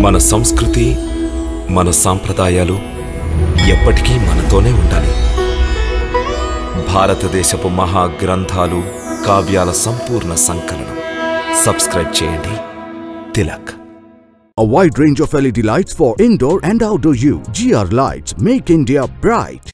మన సంస్కృతి మన సాంప్రదాయాలు ఎప్పటికీ మనతోనే ఉండాలి భారతదేశపు మహా గ్రంథాలు కావ్యాల సంపూర్ణ సంకలనం సబ్స్క్రైబ్ చేయండి Tilak A wide range of LED lights for indoor and outdoor use. GR Lights make India bright.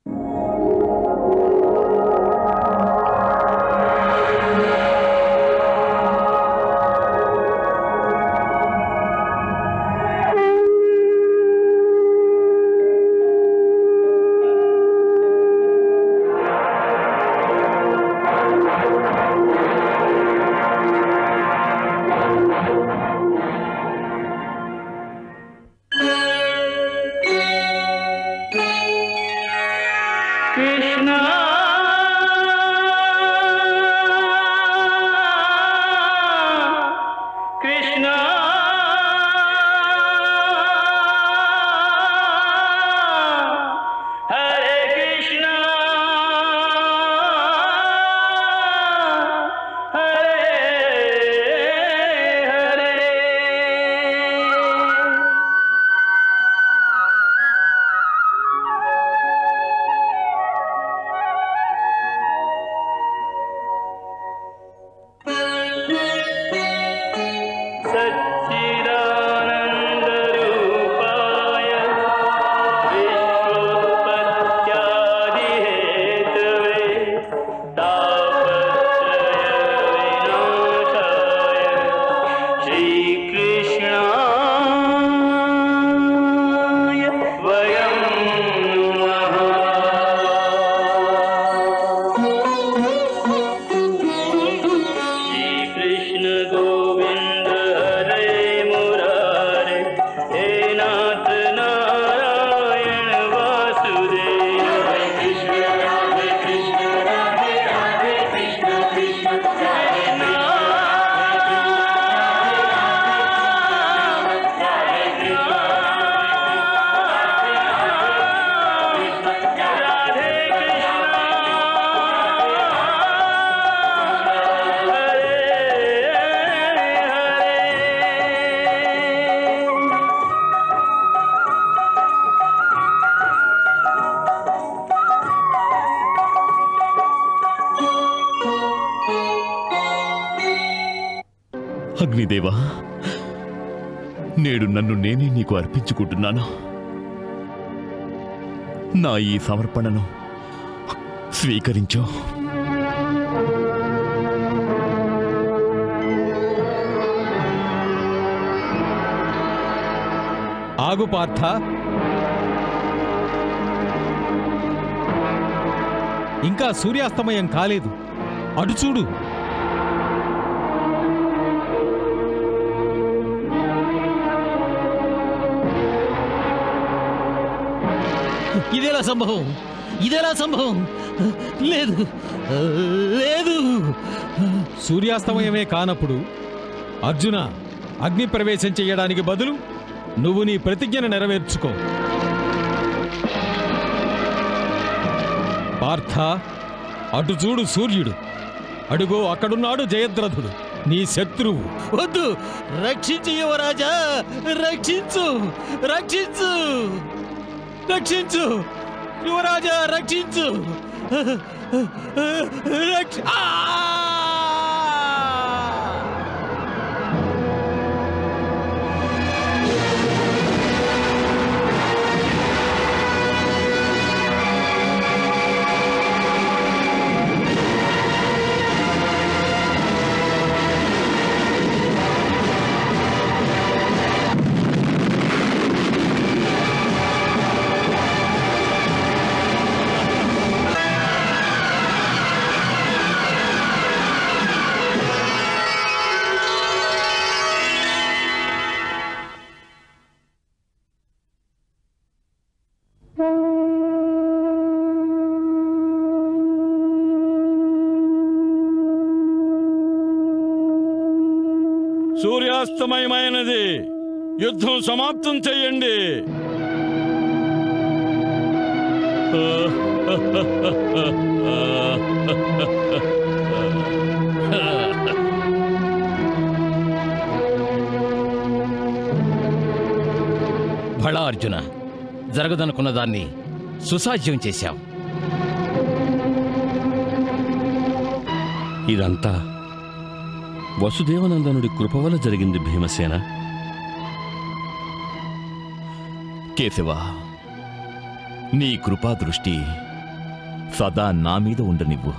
Krishna Krishna Hare Krishna Hare Hare सच्चिदानन्दरूपाय विश्वोत्पत्त्यादिहेतवे तापत्रयविनाशाय श्रीकृष्णाय वयं नमः श्रीकृष्ण गोविन्द हरे मुरारे हे नाथ नारायण वासुदेव हरे कृष्ण राधे कृष्ण राधे राधे कृष्ण कृष्ण हरे అగ్నిదేవా నేడు నన్ను నేనే నీకు అర్పించుకుంటున్నాను నా ఈ సమర్పణను స్వీకరించు ఆగు పార్థ ఇంకా సూర్యాస్తమయం కాలేదు అటు చూడు ఇదేలా సంభవం ఇదేలా సంభవం లేదు లేదు సూర్యాస్తమయమే కానప్పుడు అర్జున అగ్ని ప్రవేశం చేయడానికి బదులు నువ్వు నీ ప్రతిజ్ఞను నెరవేర్చుకో పార్థ అటు చూడు సూర్యుడు అడుగో అక్కడున్నాడు జయద్రథుడు నీ శత్రువు వద్దు రక్షించు యువరాజా రక్షించు రక్షించు రక్షించు యువరాజా రక్షించు రక్ష ఆ! సూర్యాస్తమయమైనది యుద్ధం సమాప్తం చెయ్యండి భళా అర్జున జరగదనుకున్న దాన్ని సుసాధ్యం చేశాం ఇదంతా వసుదేవనందనుడి కృప వల్ల జరిగింది భీమసేన కేశవ నీ కృపా దృష్టి సదా నా మీద ఉండనివ్వు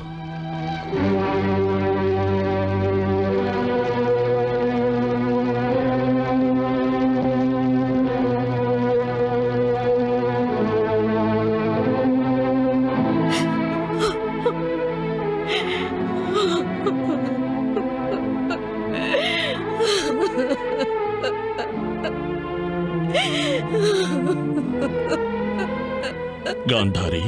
గాంధారి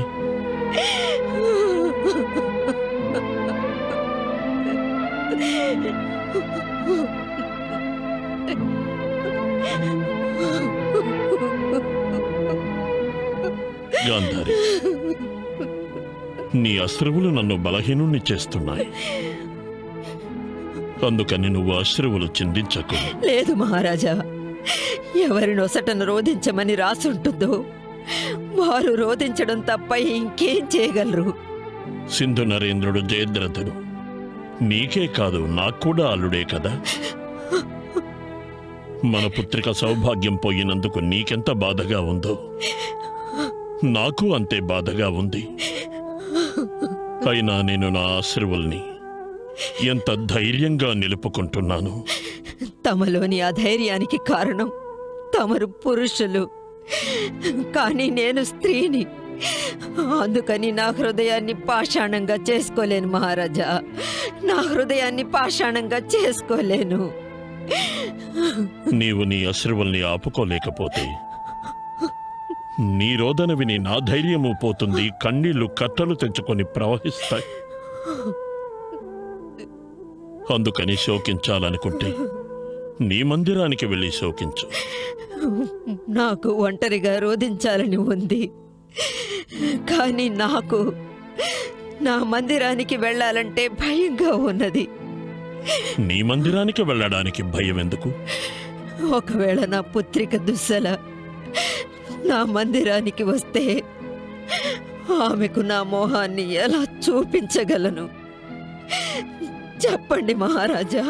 గాంధారి నీ అశ్రువులు నన్ను బలహీనుణ్ణి చేస్తున్నాయి అందుకని నువ్వు అశ్రువులు చిందించకు లేదు మహారాజా ఎవరి నొసటను రోధించమని రాసుంటుందో వారు రోధించడం తప్ప ఇంకేం చేయగలరు సింధు నరేంద్రుడు జయద్రథుడు నీకే కాదు నాకు కూడా అల్లుడే కదా మన పుత్రిక సౌభాగ్యం పోయినందుకు నీకెంత బాధగా ఉందో నాకు అంతే బాధగా ఉంది అయినా నేను నా ఆశ్రువుల్ని ఎంత ధైర్యంగా నిలుపుకుంటున్నాను తమలోని అధైర్యానికి కారణం తమరు పురుషులు కానీ నేను స్త్రీని అందుకని నా హృదయాన్ని పాషాణంగా చేసుకోలేను మహారాజా నా హృదయాన్ని పాషాణంగా చేసుకోలేను నీవు నీ అశ్రువుల్ని ఆపుకోలేకపోతే నీ రోదన విని నా ధైర్యము పోతుంది కన్నీళ్లు కట్టలు తెంచుకొని ప్రవహిస్తాయి అందుకని శోకించాలనుకుంటే నీ మందిరానికి వెళ్ళి శోకించు నాకు ఒంటరిగా రోధించాలని ఉంది కానీ నాకు నా మందిరానికి వెళ్ళాలంటే భయంగా ఉన్నది నీ మందిరానికి వెళ్ళడానికి భయం ఎందుకు ఒకవేళ నా పుత్రిక దుస్సల నా మందిరానికి వస్తే ఆమెకు నా మోహాన్ని ఎలా చూపించగలను చెప్పండి మహారాజా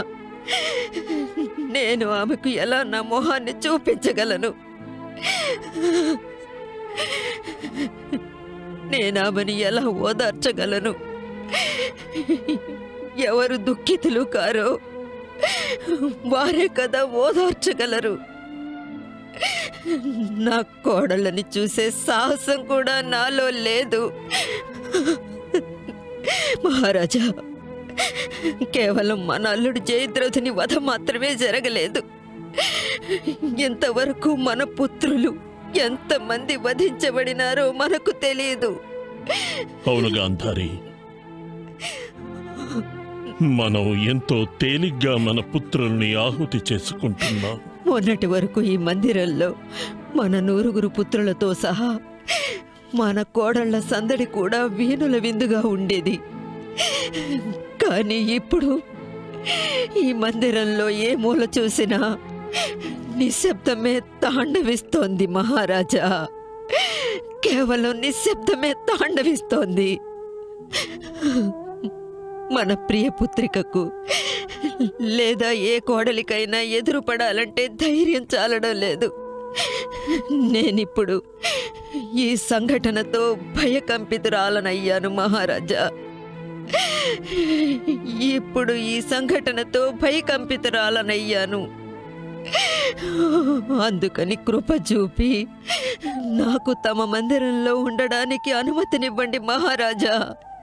నేను ఆమెకు ఎలా నా మొహాన్ని చూపించగలను నేను ఆమెను ఎలా ఓదార్చగలను ఎవరు దుఃఖితులు కారో వారే కదా ఓదార్చగలరు నా కోడళ్ళని చూసే సాహసం కూడా నాలో లేదు మహారాజా కేవలం మన అల్లుడు జయద్రథుని వధ మాత్రమే జరగలేదు ఇంతవరకు మన పుత్రులు ఎంతమంది వధించబడినారో మనకు తెలియదు అవును గాంధారి మనం ఎంతో తేలిగ్గా మన పుత్రుల్ని ఆహుతి చేసుకుంటున్నాం మొన్నటి వరకు ఈ మందిరంలో మన నూరుగురు పుత్రులతో సహా మన కోడళ్ల సందడి కూడా వీణుల విందుగా ఉండేది కానీ ఇప్పుడు ఈ మందిరంలో ఏ మూల చూసినా నిశ్శబ్దమే తాండవిస్తోంది మహారాజా కేవలం నిశ్శబ్దమే తాండవిస్తోంది మన ప్రియ పుత్రికకు లేదా ఏ కోడలికైనా ఎదురుపడాలంటే ధైర్యం చాలడం లేదు నేనిప్పుడు ఈ సంఘటనతో భయకంపితురాలనయ్యాను మహారాజా ఇప్పుడు ఈ సంఘటనతో భయకంపితురాలనయ్యాను అందుకని కృప చూపి నాకు తమ మందిరంలో ఉండడానికి అనుమతినివ్వండి మహారాజా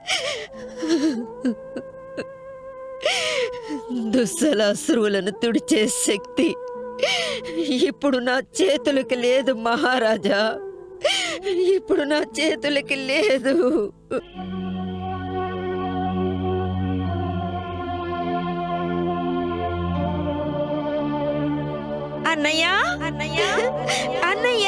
దుస్సలాశ్రువులను తుడిచే శక్తి ఇప్పుడు నా చేతులకి లేదు మహారాజా ఇప్పుడు నా చేతులకి లేదు అన్నయ్య అన్నయ్య అన్నయ్య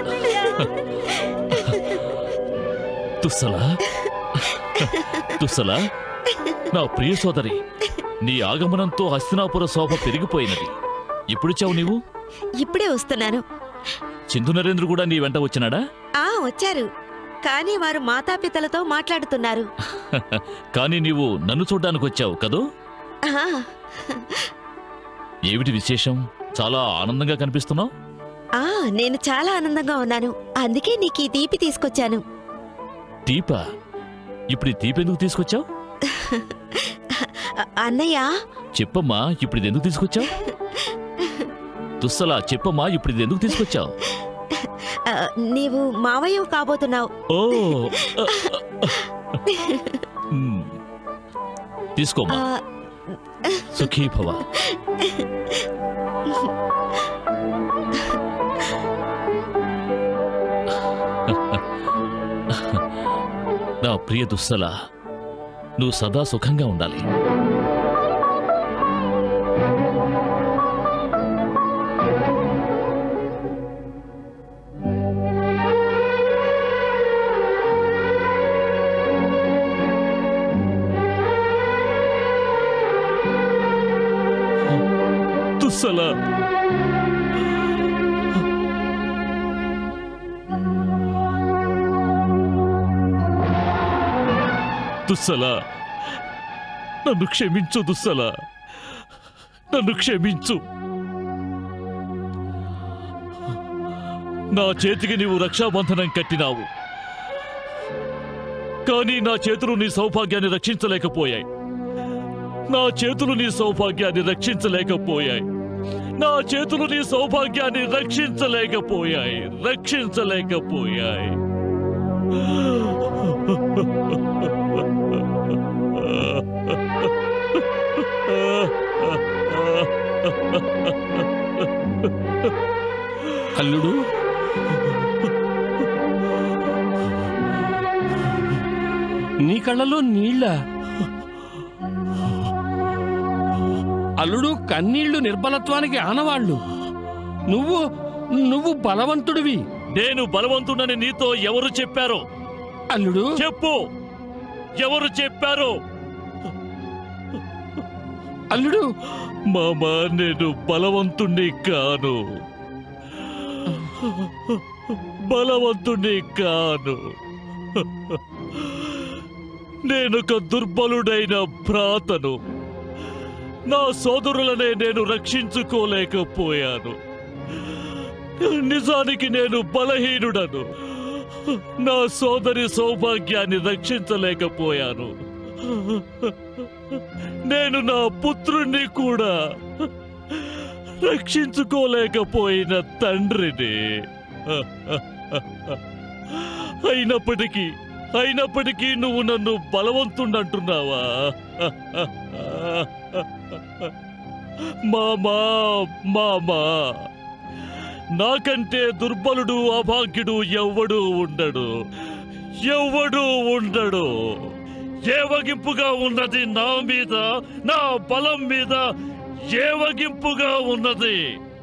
తుస్సలా తుస్సలా నా ప్రియ సోదరి నీ ఆగమనంతో హస్తినాపుర శోభ పెరిగిపోయినది ఇప్పుడు చావు నీవు ఇప్పుడే వస్తున్నాను సింధు నరేంద్ర కూడా నీ వెంట వచ్చినాడా ఆ వచ్చారు కానీ వారు మాతాపితలతో మాట్లాడుతున్నారు కానీ నీవు నన్ను చూడ్డానికి వచ్చావు కదూ ఆ, ఏమిటి విశేషం చాలా ఆనందంగా కనిపిస్తున్నావు ఆ నేను చాలా ఆనందంగా ఉన్నాను అందుకే నీకు ఈ తీపి తీసుకొచ్చాను తీపా ఇప్పుడు ఈ తీపి ఎందుకు తీసుకొచ్చావు అ- అన్నయ్య చెప్పమ్మా ఇప్పుడు ఇది ఎందుకు తీసుకొచ్చావు దుస్సలా చెప్పమ్మా ఇప్పుడు ఇది ఎందుకు తీసుకొచ్చావు ఆ, నీవు మావయ్య కాబోతున్నావు ఓ మ్. తీసుకోమ్మా ఆ, సుఖీ భవ నా ప్రియ దుస్సల నువ్వు సదా సుఖంగా ఉండాలి దుస్సల దుస్సల నన్ను క్షమించు దుస్సల నన్ను క్షమించు నా చేతికి నీవు రక్షాబంధనం కట్టినావు కానీ నా చేతులు నీ సౌభాగ్యాన్ని రక్షించలేకపోయాయి నా చేతులు నీ సౌభాగ్యాన్ని రక్షించలేకపోయాయి నా చేతులు నీ సౌభాగ్యాన్ని రక్షించలేకపోయాయి రక్షించలేకపోయాయి అల్లుడు నీ కళ్ళలో నీళ్ళ అల్లుడు కన్నీళ్లు నిర్బలత్వానికి ఆనవాళ్ళు నువ్వు నువ్వు బలవంతుడివి నేను బలవంతుడని నీతో ఎవరు చెప్పారో అల్లుడు చెప్పు ఎవరు చెప్పారు అల్లుడు మామా నేను బలవంతుణ్ణి కాను బలవంతుణ్ణి కాను నేనొక దుర్బలుడైన భ్రాతను నా సోదరులనే నేను రక్షించుకోలేకపోయాను నిజానికి నేను బలహీనుడను నా సోదరి సౌభాగ్యాన్ని రక్షించలేకపోయాను నేను నా పుత్రుణ్ణి కూడా రక్షించుకోలేకపోయిన తండ్రిని అయినప్పటికీ అయినప్పటికీ నువ్వు నన్ను బలవంతుండంటున్నావా మామా మామా నాకంటే దుర్బలుడు అభాగ్యుడు ఎవ్వడు ఉండడు ఎవ్వడు ఉండడు ఏవగింపుగా ఉన్నది నా మీద నా బలం మీద ఏవగింపుగా ఉన్నది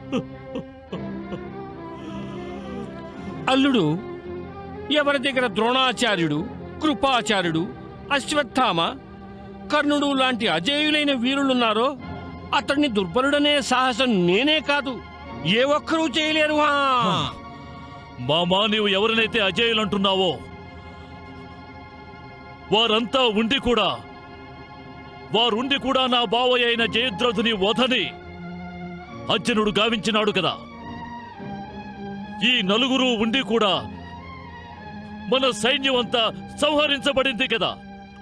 అల్లుడు ఎవరి దగ్గర ద్రోణాచార్యుడు కృపాచార్యుడు అశ్వత్థామ కర్ణుడు లాంటి అజేయులైన వీరులున్నారో అతడిని దుర్బలుడనే సాహసం నేనే కాదు ఏ ఒక్కరూ చేయలేరు హా. మామా నీవు ఎవరినైతే అజేయులు అంటున్నావో వారంతా ఉండి కూడా వారుండి కూడా నా బావయ్య అయిన జయద్రథుని వధని అర్జునుడు గావించినాడు కదా ఈ నలుగురు ఉండి కూడా మన సైన్యం అంతా సంహరించబడింది కదా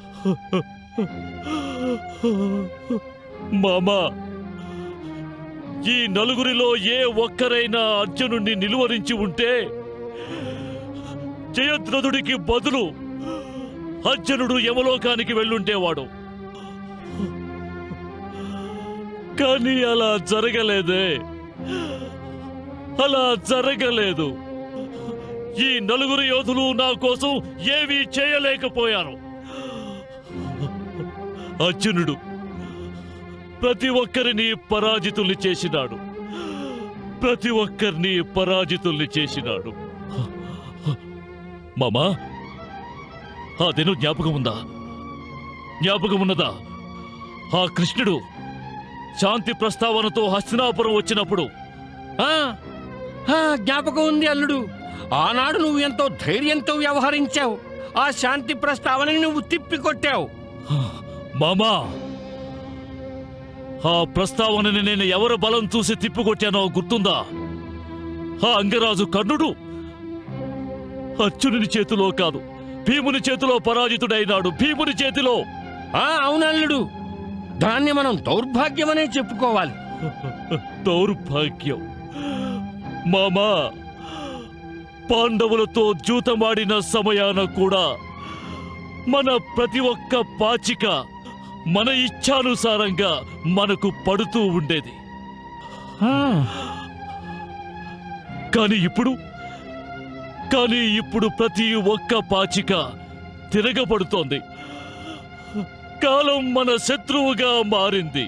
మామా ఈ నలుగురిలో ఏ ఒక్కరైనా అర్జునుణ్ణి నిలువరించి ఉంటే జయద్రథుడికి బదులు అర్జునుడు యమలోకానికి వెళ్ళుంటేవాడు కానీ అలా జరగలేదే అలా జరగలేదు ఈ నలుగురు యోధులు నా కోసం ఏమీ చేయలేకపోయారు అర్జునుడు ప్రతి ఒక్కరిని పరాజితుల్ని చేసినాడు ప్రతి ఒక్కరిని పరాజితుల్ని చేసినాడు మామా ఆ దినం జ్ఞాపకం ఉందా జ్ఞాపకం ఉన్నదా ఆ కృష్ణుడు శాంతి ప్రస్తావనతో హస్తినాపురం వచ్చినప్పుడు ఆ ఆ, జ్ఞాపకం ఉంది అల్లుడు ఆనాడు నువ్వు ఎంతో ధైర్యంతో వ్యవహరించావు ఆ శాంతి ప్రస్తావనని నువ్వు తిప్పికొట్టావు మామా ఆ ప్రస్తావనని నేను ఎవరు బలం చూసి తిప్పికొట్టానో గుర్తుందా ఆ అంగరాజు కర్ణుడు అర్జునుని చేతిలో కాదు భీముని చేతిలో పరాజితుడైనాడు భీముని చేతిలో ఆ అవునల్లుడు దాన్ని మనం దౌర్భాగ్యమనే చెప్పుకోవాలి దౌర్భాగ్యం మామా పాండవులతో జూతమాడిన సమయాన కూడా మన ప్రతి ఒక్క పాచిక మన ఇచ్ఛానుసారంగా మనకు పడుతూ ఉండేది కానీ ఇప్పుడు కానీ ఇప్పుడు ప్రతి ఒక్క పాచిక తిరగబడుతోంది కాలం మన శత్రువుగా మారింది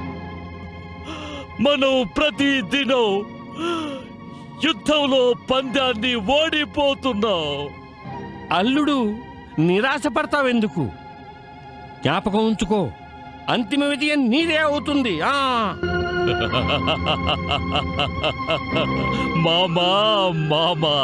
మనం ప్రతి దినం యుద్ధంలో పందాన్ని ఓడిపోతున్నాం అల్లుడు నిరాశపడతావెందుకు జ్ఞాపకం ఉంచుకో అంతిమ విజయం నీదే అవుతుంది ఆ మామా మామా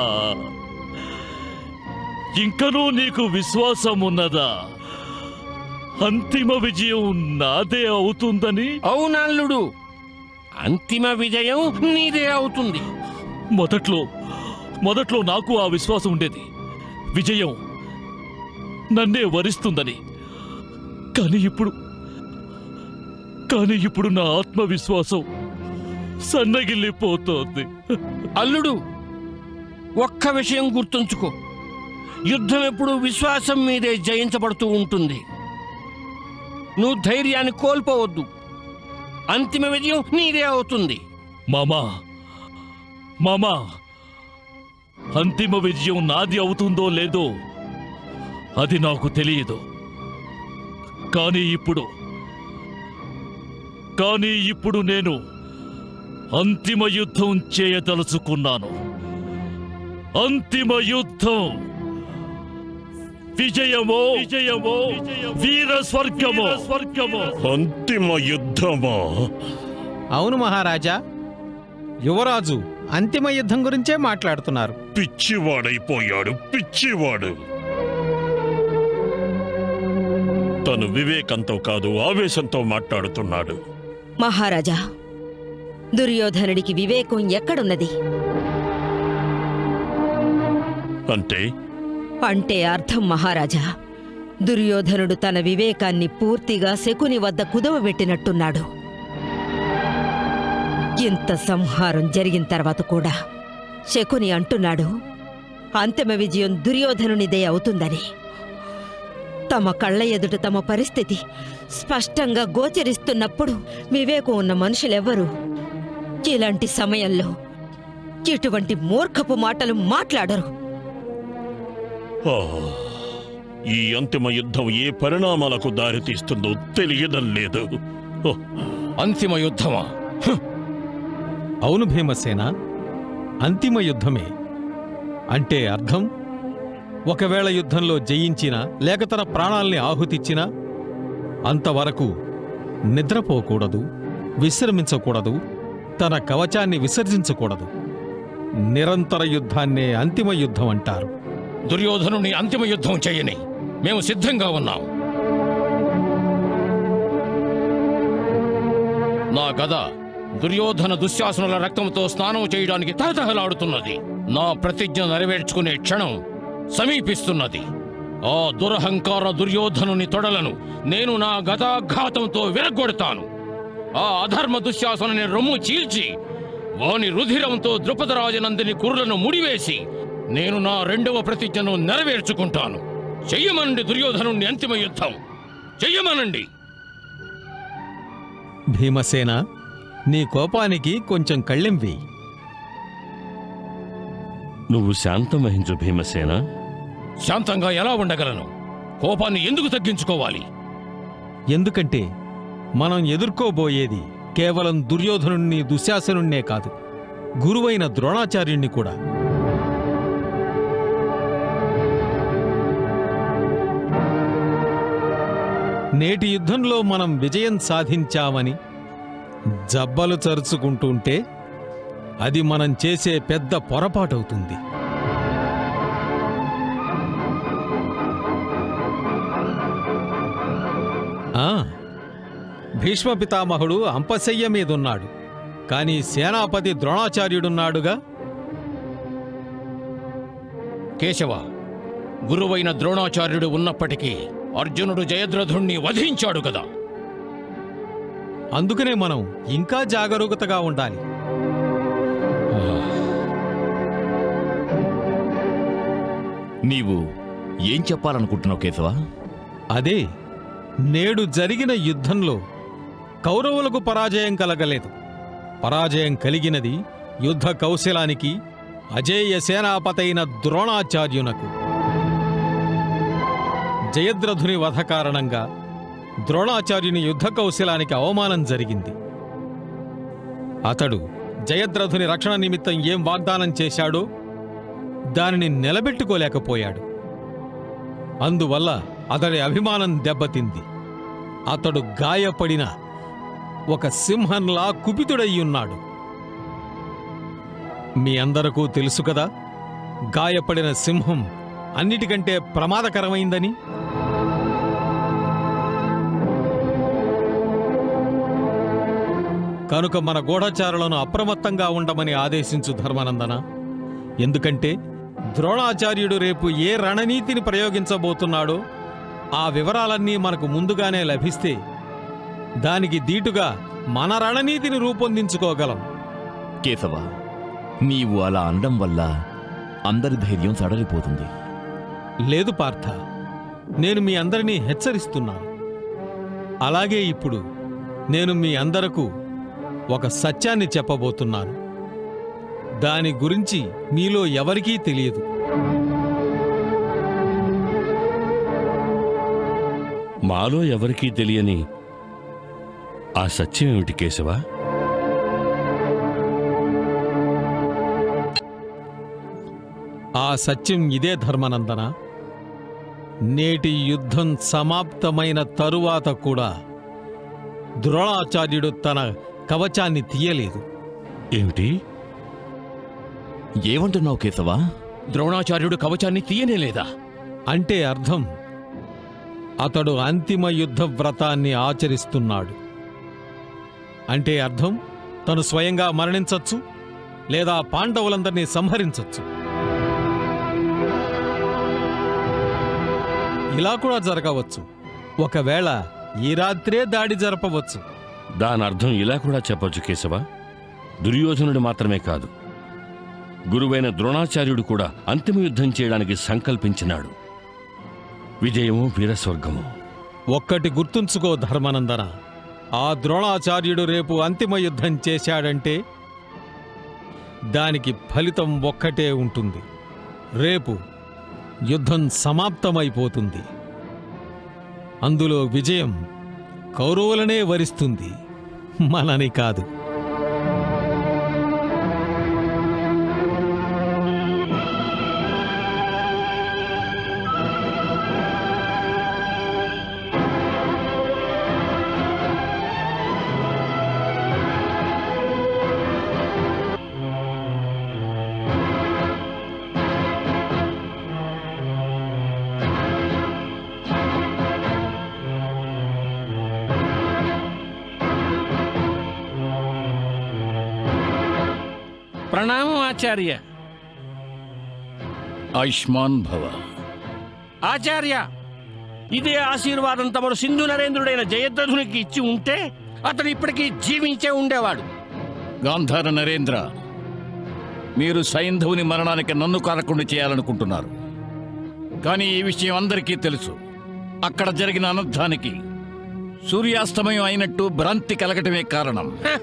ఇంకనూ నీకు విశ్వాసం ఉన్నదా అంతిమ విజయం నాదే అవుతుందని అవునల్లుడు అంతిమ విజయం నీదే అవుతుంది మొదట్లో మొదట్లో నాకు ఆ విశ్వాసం ఉండేది విజయం నన్నే వరిస్తుందని కానీ ఇప్పుడు కానీ ఇప్పుడు నా ఆత్మవిశ్వాసం సన్నగిల్లిపోతోంది అల్లుడు ఒక్క విషయం గుర్తుంచుకో యుద్ధం ఎప్పుడు విశ్వాసం మీదే జయించబడుతూ ఉంటుంది నువ్వు ధైర్యాన్ని కోల్పోవద్దు అంతిమ విజయం నీదే అవుతుంది మామా మామా అంతిమ విజయం నాది అవుతుందో లేదో అది నాకు తెలియదు కానీ ఇప్పుడు కానీ ఇప్పుడు నేను అంతిమ యుద్ధం చేయదలుచుకున్నాను అంతిమ యుద్ధం విజయమో విజయమో వీర స్వర్గమో స్వర్గమో అంతిమ యుద్ధమా అవును మహారాజా యువరాజు అంతిమ యుద్ధం గురించే మాట్లాడుతున్నారు పిచ్చివాడైపోయాడు పిచ్చివాడు తను వివేకంతో కాదు ఆవేశంతో మాట్లాడుతున్నాడు మహారాజా దుర్యోధనుడికి వివేకం ఎక్కడున్నది అంటే అంటే అర్థం మహారాజా దుర్యోధనుడు తన వివేకాన్ని పూర్తిగా శకుని వద్ద కుదవబెట్టినట్టున్నాడు ఇంత సంహారం జరిగిన తర్వాత కూడా శకుని అంటున్నాడు అంతిమ విజయం దుర్యోధనునిదే అవుతుందని తమ కళ్ళ ఎదుట తమ పరిస్థితి స్పష్టంగా గోచరిస్తున్నప్పుడు వివేకం ఉన్న మనుషులెవ్వరూ ఇలాంటి సమయంలో ఇటువంటి మూర్ఖపు మాటలు మాట్లాడరు ఆ, ఈ అంతిమ యుద్ధం ఏ పరిణామాలకు దారితీస్తుందో తెలియడం లేదు ఓ, అంతిమ యుద్ధమా అవును భీమసేన అంతిమ యుద్ధమే అంటే అర్థం ఒకవేళ యుద్ధంలో జయించినా లేక తన ప్రాణాల్ని ఆహుతిచ్చినా అంతవరకు నిద్రపోకూడదు విశ్రమించకూడదు తన కవచాన్ని విసర్జించకూడదు నిరంతర యుద్ధాన్నే అంతిమ యుద్ధం అంటారు దుర్యోధనుని అంతిమ యుద్ధం చేయని మేము సిద్ధంగా ఉన్నాం నా గద దుర్యోధన దుశ్శాసనుల రక్తంతో స్నానం చేయడానికి తహతహలాడుతున్నది నా ప్రతిజ్ఞ నెరవేర్చుకునే క్షణం సమీపిస్తున్నది ఆ దురహంకార దుర్యోధనుని తొడలను నేను నా గదాఘాతంతో విరగొడతాను ఆ అధర్మ దుశ్శాసనుని రొమ్ము చీల్చి వాని రుధిరంతో ద్రుపదరాజనందిని కుర్రను ముడివేసి నేను నా రెండవ ప్రతిజ్ఞను నెరవేర్చుకుంటాను చెయ్యమనండి దుర్యోధనుణ్ణి అంతిమ యుద్ధం చెయ్యమనండి భీమసేన నీ కోపానికి కొంచెం కళ్ళెం వేయి నువ్వు శాంతం వహించు భీమసేన శాంతంగా ఎలా ఉండగలను కోపాన్ని ఎందుకు తగ్గించుకోవాలి ఎందుకంటే మనం ఎదుర్కోబోయేది కేవలం దుర్యోధనుణ్ణి దుశ్శాసనుణ్ణే కాదు గురువైన ద్రోణాచార్యుణ్ణి కూడా నేటి యుద్ధంలో మనం విజయం సాధించామని జబ్బలు చరుచుకుంటుంటే అది మనం చేసే పెద్ద పొరపాటవుతుంది ఆ, భీష్మ పితామహుడు అంపశయ్య మీదున్నాడు కాని సేనాపతి ద్రోణాచార్యుడున్నాడుగా కేశవ గురువైన ద్రోణాచార్యుడు ఉన్నప్పటికీ అర్జునుడు జయద్రథుణ్ణి వధించాడు కదా అందుకనే మనం ఇంకా జాగరూకతగా ఉండాలి నీవు ఏం చెప్పాలనుకుంటున్నావు కేశవ అదే నేడు జరిగిన యుద్ధంలో కౌరవులకు పరాజయం కలగలేదు పరాజయం కలిగినది యుద్ధ కౌశలానికి అజేయ సేనాపతైన ద్రోణాచార్యునకు జయద్రథుని వధ కారణంగా ద్రోణాచార్యుని యుద్ధ కౌశలానికి అవమానం జరిగింది అతడు జయద్రథుని రక్షణ నిమిత్తం ఏం వాగ్దానం చేశాడో దానిని నిలబెట్టుకోలేకపోయాడు అందువల్ల అతడి అభిమానం దెబ్బతింది అతడు గాయపడిన ఒక సింహంలా కుపితుడయ్యున్నాడు మీ అందరకూ తెలుసు కదా గాయపడిన సింహం అన్నిటికంటే ప్రమాదకరమైందని కనుక మన గూఢచారులను అప్రమత్తంగా ఉండమని ఆదేశించు ధర్మానందన ఎందుకంటే ద్రోణాచార్యుడు రేపు ఏ రణనీతిని ప్రయోగించబోతున్నాడో ఆ వివరాలన్నీ మనకు ముందుగానే లభిస్తే దానికి దీటుగా మన రణనీతిని రూపొందించుకోగలం కేశవ నీవు అలా అనడం వల్ల అందరి ధైర్యం సడలిపోతుంది లేదు పార్థ నేను మీ అందరినీ హెచ్చరిస్తున్నాను అలాగే ఇప్పుడు నేను మీ అందరకు ఒక సత్యాన్ని చెప్పబోతున్నాను దాని గురించి మీలో ఎవరికీ తెలియదు మాలో ఎవరికీ తెలియని ఆ సత్యం ఏమిటి కేశవ ఆ సత్యం ఇదే ధర్మనందన నేటి యుద్ధం సమాప్తమైన తరువాత కూడా ద్రోణాచార్యుడు తన కవచాన్ని తీయలేదు ఏమిటి ఏమంటున్నావు కేశవ ద్రోణాచార్యుడు కవచాన్ని తీయనేలేదా అంటే అర్థం అతడు అంతిమ యుద్ధ వ్రతాన్ని ఆచరిస్తున్నాడు అంటే అర్థం తను స్వయంగా మరణించొచ్చు లేదా పాండవులందరినీ సంహరించొచ్చు ఇలా కూడా జరగవచ్చు ఒకవేళ ఈ రాత్రే దాడి జరపవచ్చు దాని అర్థం ఇలా కూడా చెప్పొచ్చు కేశవ దుర్యోధనుడు మాత్రమే కాదు గురువైన ద్రోణాచార్యుడు కూడా అంతిమ యుద్ధం చేయడానికి సంకల్పించినాడు విజయము వీరస్వర్గము ఒక్కటి గుర్తుంచుకో ధర్మానందన ఆ ద్రోణాచార్యుడు రేపు అంతిమ యుద్ధం చేశాడంటే దానికి ఫలితం ఒక్కటే ఉంటుంది రేపు యుద్ధం సమాప్తమైపోతుంది అందులో విజయం కౌరవులనే వరిస్తుంది మనని కాదు ప్రణామం ఆచార్య ఆయుష్మాన్ భవ ఆచార్య ఇదే ఆశీర్వాదం తమరు సింధు నరేంద్రుడైన జయద్రథునికి ఇచ్చి ఉంటే అతడు ఇప్పటికీ జీవించే ఉండేవాడు గాంధార నరేంద్ర మీరు సైంధవుని మరణానికి నన్ను కారకుండా చేయాలనుకుంటున్నారు కానీ ఈ విషయం అందరికీ తెలుసు అక్కడ జరిగిన అనర్థానికి సూర్యాస్తమయం అయినట్టు భ్రాంతి కలగటమే కారణం హ!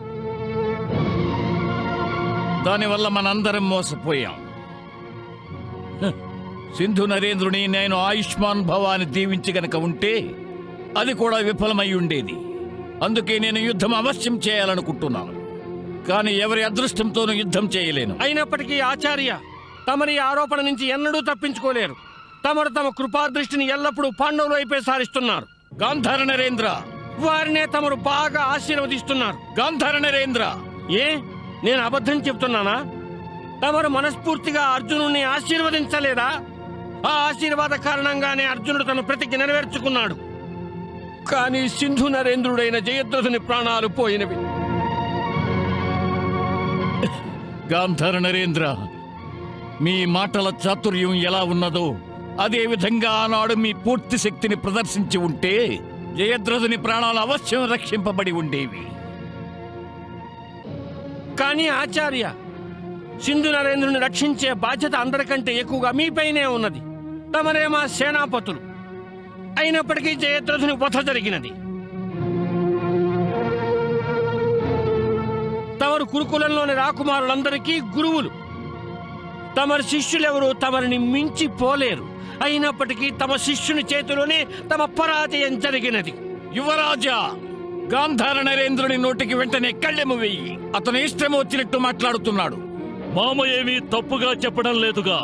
దానివల్ల మనందరం మోసపోయాం హ! సింధు నరేంద్రుని నేను ఆయుష్మాన్ భవ అని దీవించి గనక ఉంటే అది కూడా విఫలమై ఉండేది అందుకే నేను యుద్ధం అవశ్యం చేయాలనుకుంటున్నాను కానీ ఎవరి అదృష్టంతోనూ యుద్ధం చేయలేను అయినప్పటికీ ఆచార్య తమరి ఆరోపణ నుంచి ఎన్నడూ తప్పించుకోలేరు తమరు తమ కృపాదృష్టిని ఎల్లప్పుడూ పాండవుల వైపే సారిస్తున్నారు గాంధార నరేంద్ర వారినే తమరు బాగా ఆశీర్వదిస్తున్నారు గాంధార నరేంద్ర ఏ నేను అబద్ధం చెప్తున్నానా తమరు మనస్ఫూర్తిగా అర్జునుడిని ఆశీర్వదించలేదా ఆ ఆశీర్వాద కారణంగానే అర్జునుడు తన ప్రతిజ్ఞ నెరవేర్చుకున్నాడు కానీ సింధు నరేంద్రుడైన జయద్రథుని ప్రాణాలు పోయినవి గాంధార నరేంద్ర మీ మాటల చాతుర్యం ఎలా ఉన్నదో అదే విధంగా ఆనాడు మీ పూర్తి శక్తిని ప్రదర్శించి ఉంటే జయద్రథుని ప్రాణాలు అవశ్యం రక్షింపబడి ఉండేవి కానీ ఆచార్య సింధు నరేంద్రుని రక్షించే బాధ్యత అందరికంటే ఎక్కువగా మీపైనే ఉన్నది తమరే మా సేనాపతులు అయినప్పటికీ జయద్రథుని వధ జరిగినది తమరు కురుకులంలోని రాకుమారులందరికీ గురువులు తమరి శిష్యులెవరూ తమరిని మించి పోలేరు అయినప్పటికీ తమ శిష్యుని చేతిలోనే తమ పరాజయం జరిగినది యువరాజా గాంధార నరేంద్రుని నోటికి వెంటనే కళ్ళెము వెయ్యి అతను ఇష్టం వచ్చినట్టు మాట్లాడుతున్నాడు మామ ఏమీ తప్పుగా చెప్పడం లేదుగా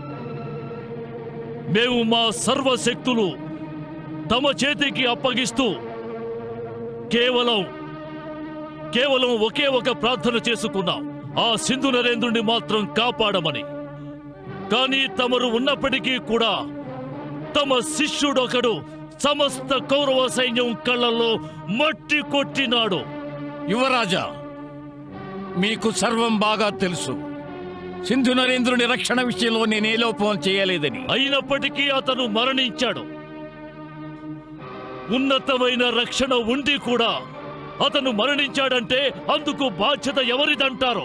మేము మా సర్వశక్తులు తమ చేతికి అప్పగిస్తూ కేవలం కేవలం ఒకే ఒక ప్రార్థన చేసుకున్నాం ఆ సింధు నరేంద్రుని మాత్రం కాపాడమని కానీ తమరు ఉన్నప్పటికీ కూడా తమ శిష్యుడొకడు సమస్త కౌరవ సైన్యం కళ్ళల్లో మట్టి కొట్టినాడు యువరాజా మీకు సర్వం బాగా తెలుసు సింధు నరేంద్రుని రక్షణ విషయంలో నేనే లోపం చేయలేదని అయినప్పటికీ అతను మరణించాడు ఉన్నతమైన రక్షణ ఉండి కూడా అతను మరణించాడంటే అందుకు బాధ్యత ఎవరిదంటారు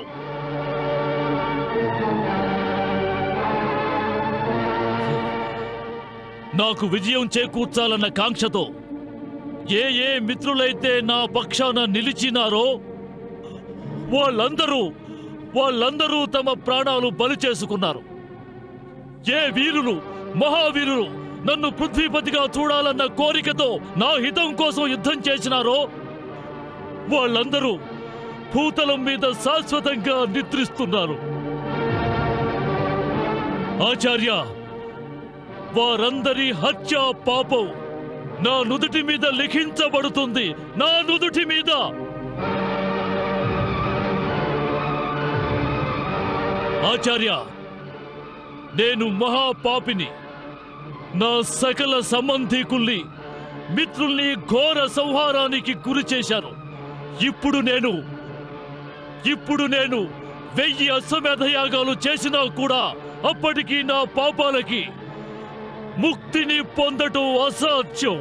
నాకు విజయం చేకూర్చాలన్న కాంక్షతో ఏ ఏ మిత్రులైతే నా పక్షాన నిలిచినారో వాళ్ళందరూ వాళ్ళందరూ తమ ప్రాణాలు బలి చేసుకున్నారు ఏ వీరులు మహావీరులు నన్ను పృథ్వీపతిగా చూడాలన్న కోరికతో నా హితం కోసం యుద్ధం చేసినారో వాళ్ళందరూ భూతలం మీద శాశ్వతంగా నిద్రిస్తున్నారు ఆచార్య వారందరి హత్య పాపం నా నుదుటి మీద లిఖించబడుతుంది నా నుదుటి మీద ఆచార్య నేను మహాపాపిని నా సకల సంబంధీకుల్ని మిత్రుల్ని ఘోర సంహారానికి గురి చేశాను ఇప్పుడు నేను ఇప్పుడు నేను వెయ్యి అశ్వమేధ యాగాలు చేసినా కూడా అప్పటికి నా పాపాలకి ముక్తిని పొందటం అసాధ్యం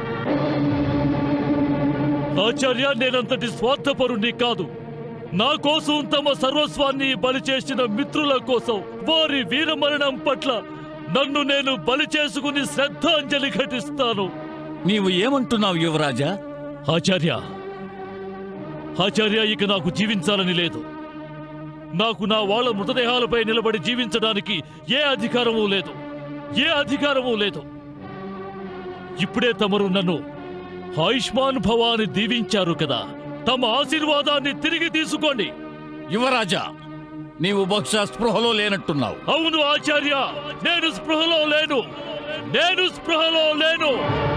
ఆచార్య నేనంతటి స్వార్థపరుణ్ణి కాదు నా కోసం తమ సర్వస్వాన్ని బలి చేసిన మిత్రుల కోసం వారి వీరమరణం పట్ల నన్ను నేను బలి చేసుకుని శ్రద్ధాంజలి ఘటిస్తాను నీవు ఏమంటున్నావు యువరాజా ఆచార్య ఆచార్య ఇక నాకు జీవించాలని లేదు నాకు నా వాళ్ళ మృతదేహాలపై నిలబడి జీవించడానికి ఏ అధికారము లేదు ఏ అధికారము లేదు ఇప్పుడే తమరు నన్ను ఆయుష్మాన్ భవాని దీవించారు కదా తమ ఆశీర్వాదాన్ని తిరిగి తీసుకోండి యువరాజా నీవు బహుశా స్పృహలో లేనట్టున్నావు అవును ఆచార్య నేను స్పృహలో లేను నేను స్పృహలో లేను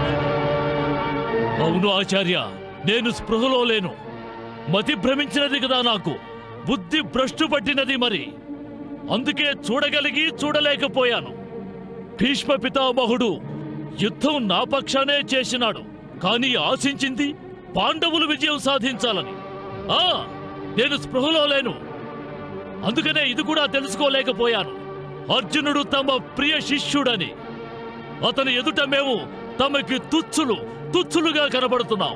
అవును ఆచార్య నేను స్పృహలో లేను మతి భ్రమించినది కదా నాకు బుద్ధి భ్రష్టు పట్టినది మరి అందుకే చూడగలిగి చూడలేకపోయాను భీష్మ పితామహుడు యుద్ధం నా పక్షానే చేసినాడు కానీ ఆశించింది పాండవులు విజయం సాధించాలని ఆ నేను స్పృహలో లేను అందుకనే ఇది కూడా తెలుసుకోలేకపోయాను అర్జునుడు తమ ప్రియ శిష్యుడని అతని ఎదుట మేము తమకి తుచ్చులు తుచ్చులుగా కనబడుతున్నాం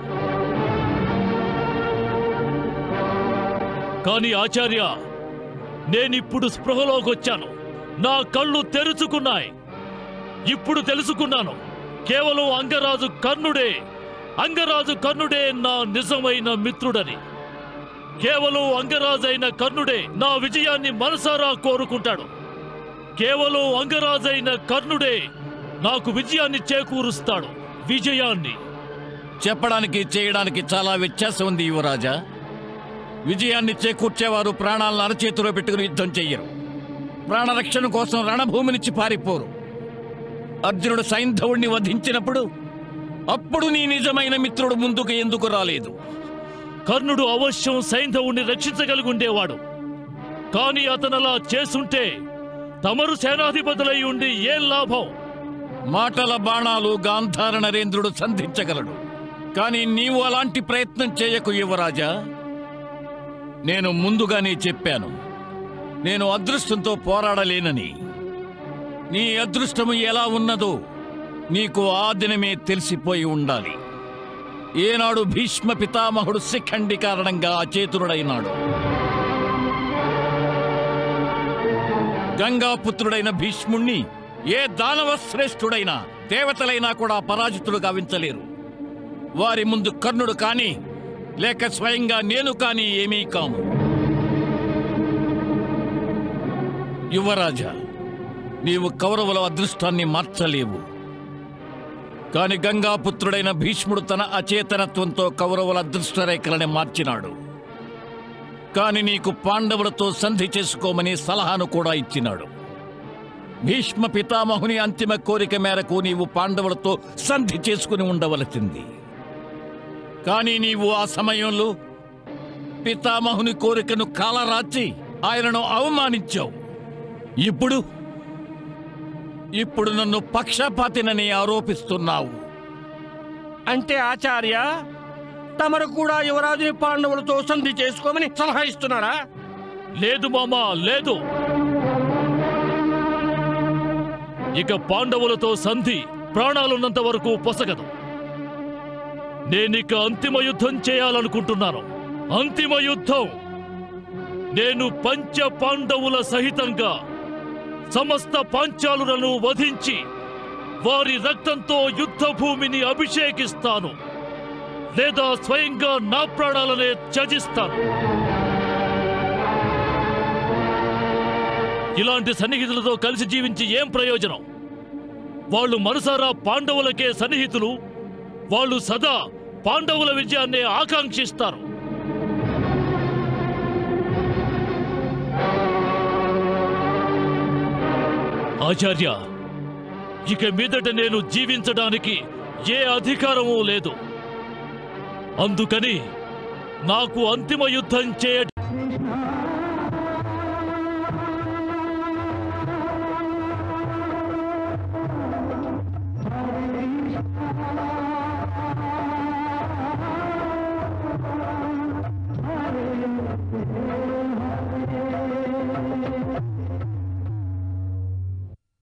కానీ ఆచార్య నేనిప్పుడు స్పృహలోకి వచ్చాను నా కళ్ళు తెరుచుకున్నాయి ఇప్పుడు తెలుసుకున్నాను కేవలం అంగరాజు కర్ణుడే అంగరాజు కర్ణుడే నా నిజమైన మిత్రుడని కేవలం అంగరాజైన కర్ణుడే నా విజయాన్ని మనసారా కోరుకుంటాడు కేవలం అంగరాజైన కర్ణుడే నాకు విజయాన్ని చేకూరుస్తాడు విజయాన్ని చెప్పడానికి చేయడానికి చాలా వ్యత్యాసం ఉంది యువరాజా విజయాన్ని చేకూర్చేవారు ప్రాణాలను అరచేతిలో పెట్టుకుని యుద్ధం చెయ్యరు ప్రాణరక్షణ కోసం రణభూమి నుంచి పారిపోరు అర్జునుడు సైంధవుణ్ణి వధించినప్పుడు అప్పుడు నీ నిజమైన మిత్రుడు ముందుకు ఎందుకు రాలేదు కర్ణుడు అవశ్యం సైంధవుణ్ణి రక్షించగలిగి ఉండేవాడు కానీ అతనలా చేసుంటే తమరు సేనాధిపతులై ఉండి ఏం లాభం మాటల బాణాలు గాంధార నరేంద్రుడు సంధించగలడు కానీ నీవు అలాంటి ప్రయత్నం చేయకు యువరాజా నేను ముందుగానే చెప్పాను నేను అదృష్టంతో పోరాడలేనని నీ అదృష్టము ఎలా ఉన్నదో నీకు ఆ దినమే తెలిసిపోయి ఉండాలి ఏనాడు భీష్మ పితామహుడు శిఖండి కారణంగా అచేతుడైనాడు గంగాపుత్రుడైన భీష్ముణ్ణి ఏ దానవ శ్రేష్ఠుడైనా దేవతలైనా కూడా పరాజితుడు గావించలేరు వారి ముందు కర్ణుడు కాని లేక స్వయంగా నేను కాని ఏమీ కాము యువరాజా నీవు కౌరవుల అదృష్టాన్ని మార్చలేవు కాని గంగాపుత్రుడైన భీష్ముడు తన అచేతనత్వంతో కౌరవుల అదృష్టరేఖలని మార్చినాడు కాని నీకు పాండవులతో సంధి చేసుకోమని సలహాను కూడా ఇచ్చినాడు భీష్మ పితామహుని అంతిమ కోరిక మేరకు నీవు పాండవులతో సంధి చేసుకుని ఉండవలసింది కానీ నీవు ఆ సమయంలో పితామహుని కోరికను కాలరాచి ఆయనను అవమానించావు ఇప్పుడు ఇప్పుడు నన్ను పక్షపాతినని ఆరోపిస్తున్నావు అంటే ఆచార్య తమరు కూడా యువరాజుని పాండవులతో సంధి చేసుకోమని సలహా ఇస్తున్నారా లేదు మామా లేదు ఇక పాండవులతో సంధి ప్రాణాలున్నంత వరకు పొసగదు నేనిక అంతిమ యుద్ధం చేయాలనుకుంటున్నాను అంతిమ యుద్ధం నేను పంచ పాండవుల సహితంగా సమస్త పాంచాలులను వధించి వారి రక్తంతో యుద్ధ భూమిని అభిషేకిస్తాను లేదా స్వయంగా నా ప్రాణాలనే త్యజిస్తాను ఇలాంటి సన్నిహితులతో కలిసి జీవించి ఏం ప్రయోజనం వాళ్ళు మనసారా పాండవులకే సన్నిహితులు వాళ్ళు సదా పాండవుల విజయాన్నే ఆకాంక్షిస్తారు ఆచార్య ఇక మీదట నేను జీవించడానికి ఏ అధికారమూ లేదు అందుకని నాకు అంతిమ యుద్ధం చేయట